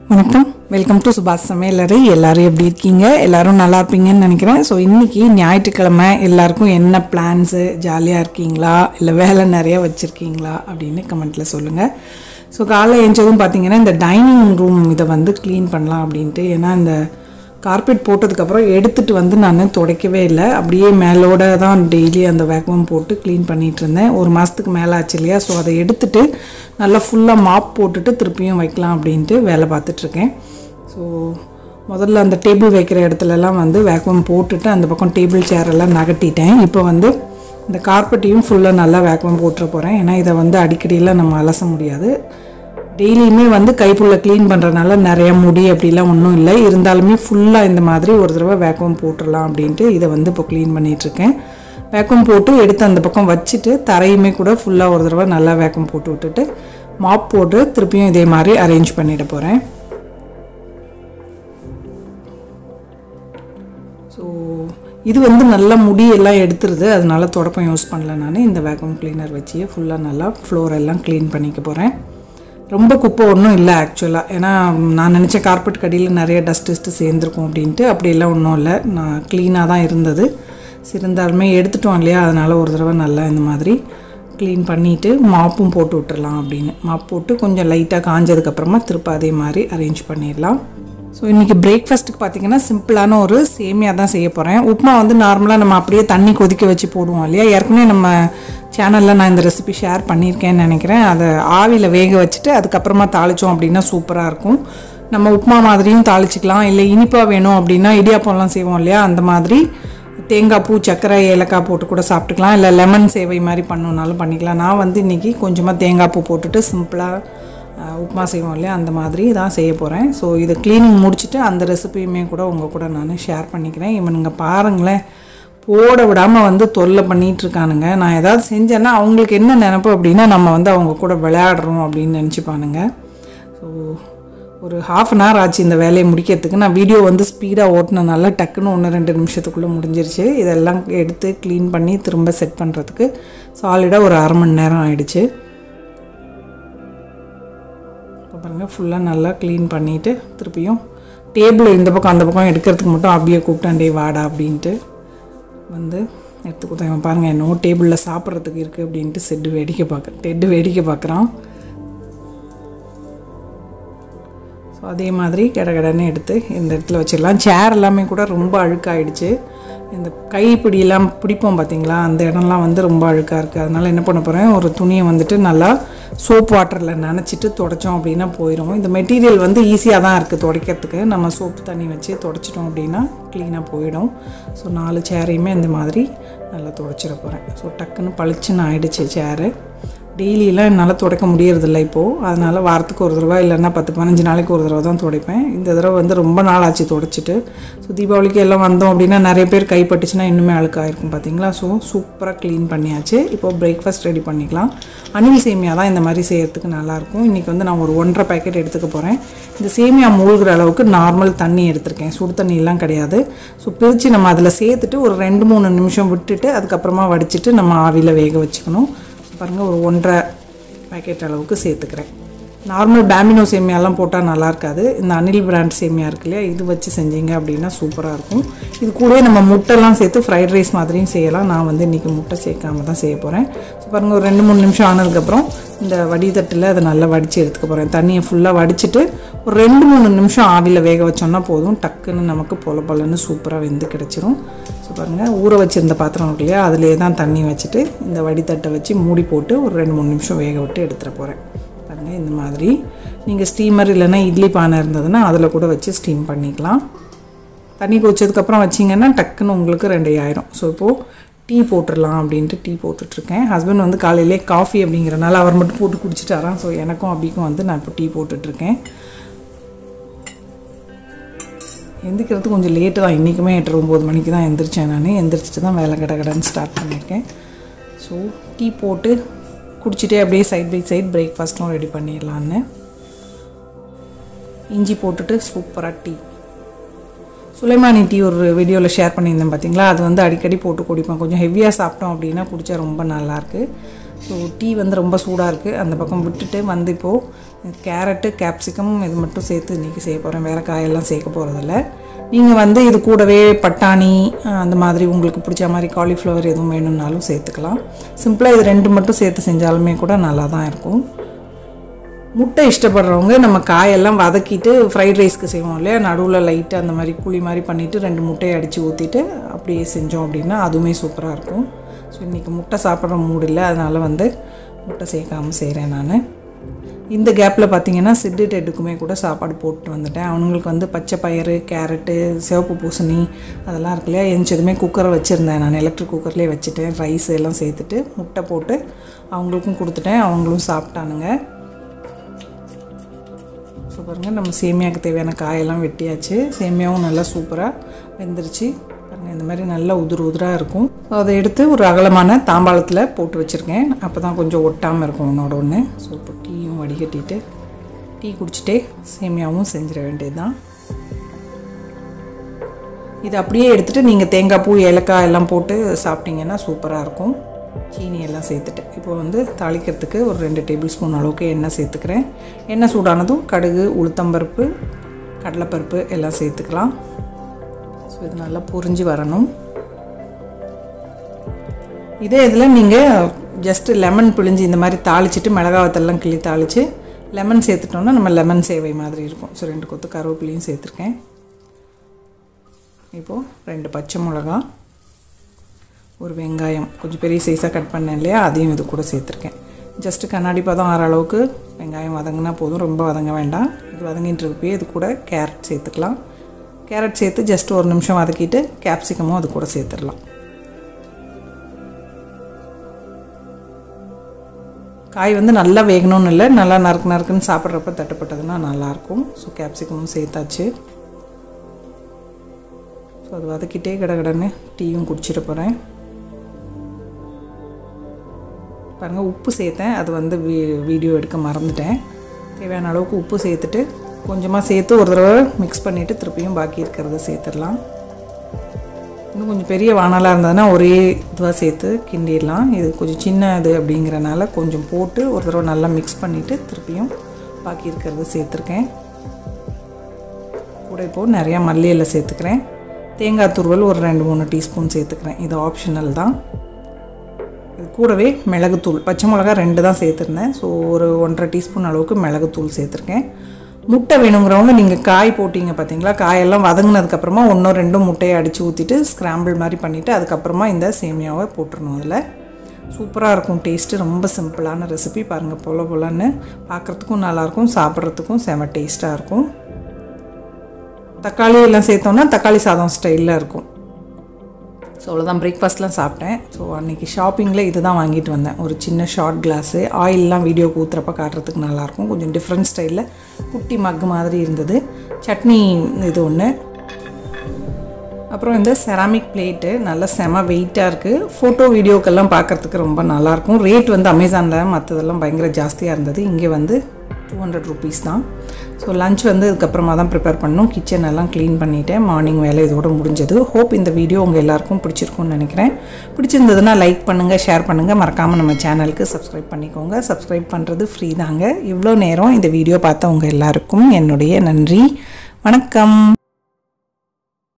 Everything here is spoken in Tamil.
வணக்கம் வெல்கம் டு சுபாஷ் சமையலறை எல்லாரும் எப்படி இருக்கீங்க எல்லாரும் நல்லா இருப்பீங்கன்னு நினைக்கிறேன் ஸோ இன்னைக்கு ஞாயிற்றுக்கிழமை எல்லாருக்கும் என்ன பிளான்ஸு ஜாலியாக இருக்கீங்களா இல்லை வேலை நிறைய வச்சுருக்கீங்களா அப்படின்னு கமெண்ட்டில் சொல்லுங்கள் ஸோ காலைல எழுந்ததும் பார்த்தீங்கன்னா இந்த டைனிங் ரூம் இதை வந்து க்ளீன் பண்ணலாம் அப்படின்ட்டு ஏன்னா இந்த கார்பெட் போட்டதுக்கப்புறம் எடுத்துகிட்டு வந்து நான் துடைக்கவே இல்லை அப்படியே மேலோட தான் டெய்லி அந்த வேக்யூம் போட்டு க்ளீன் பண்ணிகிட்டு இருந்தேன் ஒரு மாதத்துக்கு மேலே ஆச்சு இல்லையா ஸோ அதை எடுத்துட்டு நல்லா ஃபுல்லாக மாப் போட்டுட்டு திருப்பியும் வைக்கலாம் அப்படின்ட்டு வேலை பார்த்துட்ருக்கேன் ஸோ முதல்ல அந்த டேபிள் வைக்கிற இடத்துலலாம் வந்து வேக்யூம் போட்டுட்டு அந்த பக்கம் டேபிள் சேர் எல்லாம் நகட்டிட்டேன் இப்போ வந்து இந்த கார்பெட்டையும் ஃபுல்லாக நல்லா வேக்யூம் போட்டுற போகிறேன் ஏன்னா இதை வந்து அடிக்கடியெல்லாம் நம்ம அலச முடியாது டெய்லியுமே வந்து கைப்புள்ள க்ளீன் பண்ணுறதுனால நிறைய முடி அப்படிலாம் ஒன்றும் இல்லை இருந்தாலுமே ஃபுல்லாக இந்த மாதிரி ஒரு தடவை வேக்யூம் போட்டுடலாம் அப்படின்ட்டு இதை வந்து இப்போ க்ளீன் பண்ணிகிட்ருக்கேன் வேக்யூம் போட்டு எடுத்து அந்த பக்கம் வச்சுட்டு தரையுமே கூட ஃபுல்லாக ஒரு தடவை நல்லா வேக்யூம் போட்டு விட்டுட்டு மாப் போட்டு திருப்பியும் இதே மாதிரி அரேஞ்ச் பண்ணிட போகிறேன் ஸோ இது வந்து நல்லா முடியெல்லாம் எடுத்துருது அதனால தொடப்பம் யூஸ் பண்ணல நான் இந்த வேக்யூம் கிளீனர் வச்சு ஃபுல்லாக நல்லா ஃப்ளோர் எல்லாம் க்ளீன் பண்ணிக்க போகிறேன் ரொம்ப குப்பை ஒன்றும் இல்லை ஆக்சுவலாக ஏன்னா நான் நினச்ச கார்பெட் கடியில் நிறைய டஸ்ட் டஸ்ட்டு சேர்ந்துருக்கும் அப்படின்ட்டு அப்படியெல்லாம் ஒன்றும் இல்லை நான் க்ளீனாக தான் இருந்தது சரி, இருந்தாலுமே எடுத்துட்டோம் இல்லையா அதனால் ஒரு தடவை நல்லா இந்த மாதிரி க்ளீன் பண்ணிவிட்டு மாப்பும் போட்டு விட்டுறலாம் அப்படின்னு மாப் போட்டு கொஞ்சம் லைட்டாக காஞ்சதுக்கப்புறமா திரும்ப அதே மாதிரி அரேஞ்ச் பண்ணிடலாம் ஸோ இன்றைக்கி பிரேக்ஃபாஸ்ட்டுக்கு பார்த்தீங்கன்னா சிம்பிளான ஒரு சேமியா தான் செய்ய போகிறேன் உப்புமா வந்து நார்மலாக நம்ம அப்படியே தண்ணி கொதிக்க வச்சு போடுவோம் இல்லையா ஏற்கனவே நம்ம சேனலில் நான் இந்த ரெசிபி ஷேர் பண்ணியிருக்கேன்னு நினைக்கிறேன் அதை ஆவியில் வேக வச்சுட்டு அதுக்கப்புறமா தாளித்தோம் அப்படின்னா சூப்பராக இருக்கும் நம்ம உப்புமா மாதிரியும் தாளிச்சிக்கலாம் இல்லை இனிப்பாக வேணும் அப்படின்னா இடியாப்பம்லாம் செய்வோம் இல்லையா அந்த மாதிரி தேங்காய் பூ சர்க்கரை ஏலக்காய் போட்டு கூட சாப்பிட்டுக்கலாம் இல்லை லெமன் சேவை மாதிரி பண்ணணுன்னாலும் பண்ணிக்கலாம் நான் வந்து இன்றைக்கி கொஞ்சமாக தேங்காய் பூ போட்டுட்டு சிம்பிளாக அஹ் உப்புமா செய்வோம் இல்லையா அந்த மாதிரி தான் செய்ய போகிறேன் ஸோ இதை க்ளீனிங் முடிச்சுட்டு அந்த ரெசிபியுமே கூட உங்கள் கூட நான் ஷேர் பண்ணிக்கிறேன் இவனுங்க பாருங்களேன் போட விடாமல் வந்து தொல்லை பண்ணிட்டு இருக்கானுங்க நான் ஏதாவது செஞ்சேன்னா அவங்களுக்கு என்ன நினப்பு அப்படின்னா நம்ம வந்து அவங்க கூட விளையாடுறோம் அப்படின்னு நினச்சிப்பானுங்க ஸோ ஒரு ஹாஃப் அன் ஹவர் ஆச்சு இந்த வேலையை முடிக்கிறதுக்கு நான் வீடியோ வந்து ஸ்பீடாக ஓட்டினனால டக்குன்னு ஒன்று ரெண்டு நிமிஷத்துக்குள்ளே முடிஞ்சிருச்சு இதெல்லாம் எடுத்து க்ளீன் பண்ணி திரும்ப செட் பண்ணுறதுக்கு சாலிடாக ஒரு அரை மணி நேரம் ஆயிடுச்சு இப்போ பாருங்கள் ஃபுல்லாக நல்லா க்ளீன் பண்ணிவிட்டு திருப்பியும் டேபிள் இந்த பக்கம் அந்த பக்கம் எடுக்கிறதுக்கு மட்டும் அப்படியே கூப்பிட்டேன் டே வாடா அப்படின்ட்டு வந்து எடுத்து கொடுத்தாங்க பாருங்கள் என்னவோ டேபிளில் சாப்பிட்றதுக்கு இருக்குது அப்படின்ட்டு செட்டு வேடிக்கை பார்க்க டெட்டு வேடிக்கை பார்க்குறான் ஸோ அதே மாதிரி கடகடன்னு எடுத்து இந்த இடத்துல வச்சிடலாம் சேர் எல்லாமே கூட ரொம்ப அழுக்காயிடுச்சு இந்த கைப்பிடியெல்லாம் பிடிப்போம் பார்த்தீங்களா அந்த இடம்லாம் வந்து ரொம்ப அழுக்காக இருக்குது அதனால் என்ன பண்ண போகிறேன் ஒரு துணியை வந்துட்டு நல்லா சோப் வாட்டரில் நனைச்சிட்டு தொடச்சோம் அப்படின்னா போயிடும் இந்த மெட்டீரியல் வந்து ஈஸியாக தான் இருக்குது துடைக்கிறதுக்கு நம்ம சோப்பு தண்ணி வச்சு தொடச்சிட்டோம் அப்படின்னா க்ளீனாக போயிடும் ஸோ நாலு சேரையுமே இந்த மாதிரி நல்லா துடைச்சிட போகிறேன் ஸோ டக்குன்னு பளிச்சுன்னு ஆயிடுச்சு சேரு டெய்லியெலாம் என்னால் துடைக்க முடியறதில்ல இப்போது அதனால் வாரத்துக்கு ஒரு தடவை இல்லைன்னா பத்து பதினஞ்சு நாளைக்கு ஒரு தடவை தான் துடைப்பேன் இந்த தடவை வந்து ரொம்ப நாள் ஆச்சு துடைச்சிட்டு ஸோ தீபாவளிக்கு எல்லாம் வந்தோம் அப்படின்னா நிறைய பேர் கைப்பட்டுச்சுன்னா இன்னுமே அழுக்காயிருக்கும் பார்த்தீங்களா ஸோ சூப்பராக க்ளீன் பண்ணியாச்சு இப்போ பிரேக்ஃபாஸ்ட் ரெடி பண்ணிக்கலாம் அணில் சேமியா தான் இந்த மாதிரி செய்யறதுக்கு நல்லாயிருக்கும் இன்றைக்கி வந்து நான் ஒரு ஒன்றரை பேக்கெட் எடுத்துக்க போகிறேன் இந்த சேமியா மூழ்கிற அளவுக்கு நார்மல் தண்ணி எடுத்திருக்கேன் சுடு தண்ணியெல்லாம் கிடையாது ஸோ பிரித்து நம்ம அதில் சேர்த்துட்டு ஒரு ரெண்டு மூணு நிமிஷம் விட்டுட்டு அதுக்கப்புறமா வடிச்சிட்டு நம்ம ஆவியில் வேக வச்சுக்கணும் பாருங்கள் ஒரு ஒன்றரை பேக்கெட் அளவுக்கு சேர்த்துக்கிறேன் நார்மல் பேம்பினோ சேமியாலாம் போட்டால் நல்லா இருக்காது இந்த அனில் பிராண்ட் சேமியா இருக்கு இல்லையா இது வச்சு செஞ்சீங்க அப்படின்னா சூப்பராக இருக்கும் இது கூடவே நம்ம முட்டைலாம் சேர்த்து ஃப்ரைட் ரைஸ் மாதிரியும் செய்யலாம் நான் வந்து இன்றைக்கி முட்டை சேர்க்காம தான் செய்ய போகிறேன் ஸோ பாருங்கள் ஒரு ரெண்டு மூணு நிமிஷம் ஆனதுக்கப்புறம் இந்த வடிதட்டில் அதை நல்லா வடித்து எடுத்துக்க போகிறேன் தண்ணியை ஃபுல்லாக வடிச்சிட்டு ஒரு ரெண்டு மூணு நிமிஷம் ஆவியில் வேக வச்சோம்னா போதும் டக்குன்னு நமக்கு பொல பொலன்னு சூப்பராக வெந்து கிடச்சிரும் ஸோ பாருங்கள் ஊற வச்சுருந்த பாத்திரம் இருக்கு இல்லையா அதிலே தான் தண்ணி வச்சுட்டு இந்த வடித்தட்டை வச்சு மூடி போட்டு ஒரு ரெண்டு மூணு நிமிஷம் வேக விட்டு எடுத்துகிட போகிறேன் பாருங்கள் இந்த மாதிரி நீங்கள் ஸ்டீமர் இல்லைன்னா இட்லி பானை இருந்ததுன்னா அதில் கூட வச்சு ஸ்டீம் பண்ணிக்கலாம் தண்ணி கொதிச்சதுக்கப்புறம் வச்சிங்கன்னா டக்குன்னு உங்களுக்கு ரெண்டு ஆயிரும் ஸோ இப்போது டீ போட்டுடலாம் அப்படின்ட்டு டீ போட்டுட்ருக்கேன் ஹஸ்பண்ட் வந்து காலையிலே காஃபி அப்படிங்கிறனால அவர் மட்டும் போட்டு குடிச்சிட்டாராம் ஸோ எனக்கும் அப்படிக்கும் வந்து நான் இப்போ டீ போட்டுட்ருக்கேன் எந்திரிக்கிறது கொஞ்சம் லேட்டு தான் இன்றைக்குமே எட்டு ஒம்பது மணிக்கு தான் எந்திரிச்சேன் நான் எந்திரிச்சிட்டு தான் வேலை கடை கடைன்னு ஸ்டார்ட் பண்ணியிருக்கேன் ஸோ டீ போட்டு குடிச்சிட்டே அப்படியே சைட் பை சைட் பிரேக்ஃபாஸ்ட்டும் ரெடி பண்ணிடலான்னு இஞ்சி போட்டுட்டு சூப்பராக டீ சுலைமானி டீ ஒரு வீடியோவில் ஷேர் பண்ணியிருந்தேன் பார்த்தீங்களா அது வந்து அடிக்கடி போட்டு குடிப்பேன் கொஞ்சம் ஹெவியாக சாப்பிட்டோம் அப்படின்னா குடித்தா ரொம்ப நல்லாயிருக்கு ஸோ டீ வந்து ரொம்ப சூடாக இருக்குது அந்த பக்கம் விட்டுட்டு வந்து இப்போது கேரட்டு கேப்சிகம் இது மட்டும் சேர்த்து இன்றைக்கி செய்ய போகிறேன் வேறு காயெல்லாம் சேர்க்க போகிறதில்ல நீங்கள் வந்து இது கூடவே பட்டாணி அஹ், அந்த மாதிரி உங்களுக்கு பிடிச்ச மாதிரி காலிஃப்ளவர் எதுவும் வேணும்னாலும் சேர்த்துக்கலாம் சிம்பிளாக இது ரெண்டு மட்டும் சேர்த்து செஞ்சாலுமே கூட நல்லா தான் இருக்கும் முட்டை இஷ்டப்படுறவங்க நம்ம காயெல்லாம் வதக்கிட்டு ஃப்ரைட் ரைஸ்க்கு செய்வோம் இல்லையா நடுவில் லைட்டாக அந்த மாதிரி குழி மாதிரி பண்ணிவிட்டு ரெண்டு முட்டையை அடித்து ஊற்றிட்டு அப்படியே செஞ்சோம் அப்படின்னா அதுவுமே சூப்பராக இருக்கும் ஸோ இன்றைக்கி முட்டை சாப்பிட்ற மூடு இல்லை அதனால் வந்து முட்டை சேர்க்காமல் செய்கிறேன் நான் இந்த கேப்பில் பார்த்தீங்கன்னா சிட்டு டெட்டுக்குமே கூட சாப்பாடு போட்டு வந்துட்டேன் அவங்களுக்கு வந்து பச்சை பயிறு கேரட்டு சிவப்பு பூசணி அதெல்லாம் இருக்கு இல்லையா எந்திச்சதுமே குக்கரை வச்சுருந்தேன் நான் எலக்ட்ரிக் குக்கர்லேயே வச்சுட்டேன் ரைஸ் எல்லாம் சேர்த்துட்டு முட்டை போட்டு அவங்களுக்கும் கொடுத்துட்டேன் அவங்களும் சாப்பிட்டானுங்க ஸோ பாருங்க நம்ம சேமியாவுக்கு தேவையான காயெல்லாம் வெட்டியாச்சு சேமியாவும் நல்லா சூப்பராக வெந்துருச்சு பாருங்க இந்த மாதிரி நல்லா உதிர் உதிராக இருக்கும் அதை எடுத்து ஒரு அகலமான தாம்பாளத்தில் போட்டு வச்சுருக்கேன் அப்போ தான் கொஞ்சம் ஒட்டாமல் இருக்கும் ஒன்றோட ஒன்று ஸோ இப்போ டீயும் வடிகட்டிட்டு டீ குடிச்சிட்டே சேமியாவும் செஞ்சிட வேண்டியது தான் இது அப்படியே எடுத்துகிட்டு நீங்கள் தேங்காய் பூ ஏலக்காய் எல்லாம் போட்டு சாப்பிட்டீங்கன்னா சூப்பராக இருக்கும் சீனி எல்லாம் சேர்த்துட்டு இப்போ வந்து தாளிக்கிறதுக்கு ஒரு ரெண்டு டேபிள் ஸ்பூன் அளவுக்கு எண்ணெய் சேர்த்துக்கிறேன் எண்ணெய் சூடானதும் கடுகு உளுத்தம்பருப்பு கடலைப்பருப்பு எல்லாம் சேர்த்துக்கலாம் ஸோ இது நல்லா பொரிஞ்சு வரணும் இதே இதில் நீங்கள் ஜஸ்ட்டு லெமன் பிழிஞ்சு இந்த மாதிரி தாளிச்சிட்டு மிளகாவத்தெல்லாம் கிள்ளி தாளித்து லெமன் சேர்த்துட்டோம்னா நம்ம லெமன் சேவை மாதிரி இருக்கும் ஸோ ரெண்டு கொத்து கருவேப்பிலையும் சேர்த்துருக்கேன் இப்போது ரெண்டு பச்சை மிளகா ஒரு வெங்காயம் கொஞ்சம் பெரிய சைஸாக கட் பண்ணேன் இல்லையா அதையும் இது கூட சேர்த்துருக்கேன் ஜஸ்ட்டு கண்ணாடி பதம் ஆற அளவுக்கு வெங்காயம் வதங்கினா போதும் ரொம்ப வதங்க வேண்டாம் இது வதங்கிட்டு இருக்கப்பயே இது கூட கேரட் சேர்த்துக்கலாம் கேரட் சேர்த்து ஜஸ்ட் ஒரு நிமிஷம் வதக்கிட்டு கேப்சிகமும் அது கூட சேர்த்துடலாம் காய் வந்து நல்லா வேகணும்னு இல்லை நல்லா நறுக்கு நறுக்குன்னு சாப்பிட்றப்ப தட்டுப்பட்டதுன்னா நல்லாயிருக்கும் ஸோ கேப்சிகமும் சேர்த்தாச்சு ஸோ அது வதக்கிட்டே கடகடன்னு டீயும் குடிச்சிட போகிறேன் பாருங்கள் உப்பு சேர்த்தேன் அது வந்து வீ வீடியோ எடுக்க மறந்துட்டேன் தேவையான அளவுக்கு உப்பு சேர்த்துட்டு கொஞ்சமாக சேர்த்து ஒரு தடவை மிக்ஸ் பண்ணிவிட்டு திருப்பியும் பாக்கி இருக்கிறத சேர்த்துடலாம் இன்னும் கொஞ்சம் பெரிய வானலாக இருந்ததுன்னா ஒரே இதுவாக சேர்த்து கிண்டிடலாம் இது கொஞ்சம் சின்ன இது அப்படிங்கிறனால கொஞ்சம் போட்டு ஒரு தடவை நல்லா மிக்ஸ் பண்ணிவிட்டு திருப்பியும் பாக்கி இருக்கிறத சேர்த்துருக்கேன் கூட இப்போது நிறையா மல்லி இலை சேர்த்துக்கிறேன் தேங்காய் துருவல் ஒரு ரெண்டு மூணு டீஸ்பூன் சேர்த்துக்கிறேன் இது ஆப்ஷனல் தான் இது கூடவே மிளகுத்தூள் பச்சை மிளகா ரெண்டு தான் சேர்த்துருந்தேன் ஸோ ஒரு ஒன்றரை டீஸ்பூன் அளவுக்கு மிளகுத்தூள் சேர்த்துருக்கேன் முட்டை வேணுங்கிறவங்க நீங்கள் காய் போட்டிங்க பார்த்தீங்களா காயெல்லாம் வதங்கினதுக்கப்புறமா ஒன்றும் ரெண்டும் முட்டையை அடித்து ஊற்றிட்டு ஸ்க்ராம்பிள் மாதிரி பண்ணிவிட்டு அதுக்கப்புறமா இந்த சேமியாவை போட்டுடணும் அதில் சூப்பராக இருக்கும் டேஸ்ட்டு ரொம்ப சிம்பிளான ரெசிபி பாருங்கள் போல போலன்னு பார்க்குறதுக்கும் நல்லாயிருக்கும் சாப்பிட்றதுக்கும் செம டேஸ்ட்டாக இருக்கும் தக்காளி எல்லாம் சேர்த்தோன்னா தக்காளி சாதம் ஸ்டைலில் இருக்கும் ஸோ அவ்வளோதான் பிரேக்ஃபாஸ்ட்லாம் சாப்பிட்டேன் ஸோ அன்றைக்கி ஷாப்பிங்கில் இது தான் வாங்கிட்டு வந்தேன் ஒரு சின்ன ஷார்ட் கிளாஸு ஆயிலெலாம் வீடியோக்கு ஊற்றுறப்ப காட்டுறதுக்கு நல்லாயிருக்கும் கொஞ்சம் டிஃப்ரெண்ட் ஸ்டைலில் குட்டி மக்கு மாதிரி இருந்தது சட்னி இது ஒன்று அப்புறம் இந்த செராமிக் பிளேட்டு நல்ல செம வெயிட்டாக இருக்குது ஃபோட்டோ வீடியோக்கெல்லாம் பார்க்குறதுக்கு ரொம்ப நல்லாயிருக்கும் ரேட் வந்து அமேசானில் மற்றதெல்லாம் பயங்கர ஜாஸ்தியாக இருந்தது இங்கே வந்து டூ ஹண்ட்ரட் ருபீஸ் தான் ஸோ லஞ்ச் வந்து இதுக்கப்புறமா தான் ப்ரிப்பேர் பண்ணணும் கிச்சன் எல்லாம் க்ளீன் பண்ணிவிட்டேன் மார்னிங் வேலை இதோட முடிஞ்சது ஹோப் இந்த வீடியோ உங்கள் எல்லாருக்கும் பிடிச்சிருக்கும்னு நினைக்கிறேன் பிடிச்சிருந்ததுன்னா லைக் பண்ணுங்கள் ஷேர் பண்ணுங்கள் மறக்காமல் நம்ம சேனலுக்கு சப்ஸ்கிரைப் பண்ணிக்கோங்க சப்ஸ்கிரைப் பண்ணுறது ஃப்ரீ தாங்க இவ்வளோ நேரம் இந்த வீடியோ பார்த்தவங்க எல்லாருக்கும் என்னுடைய நன்றி வணக்கம்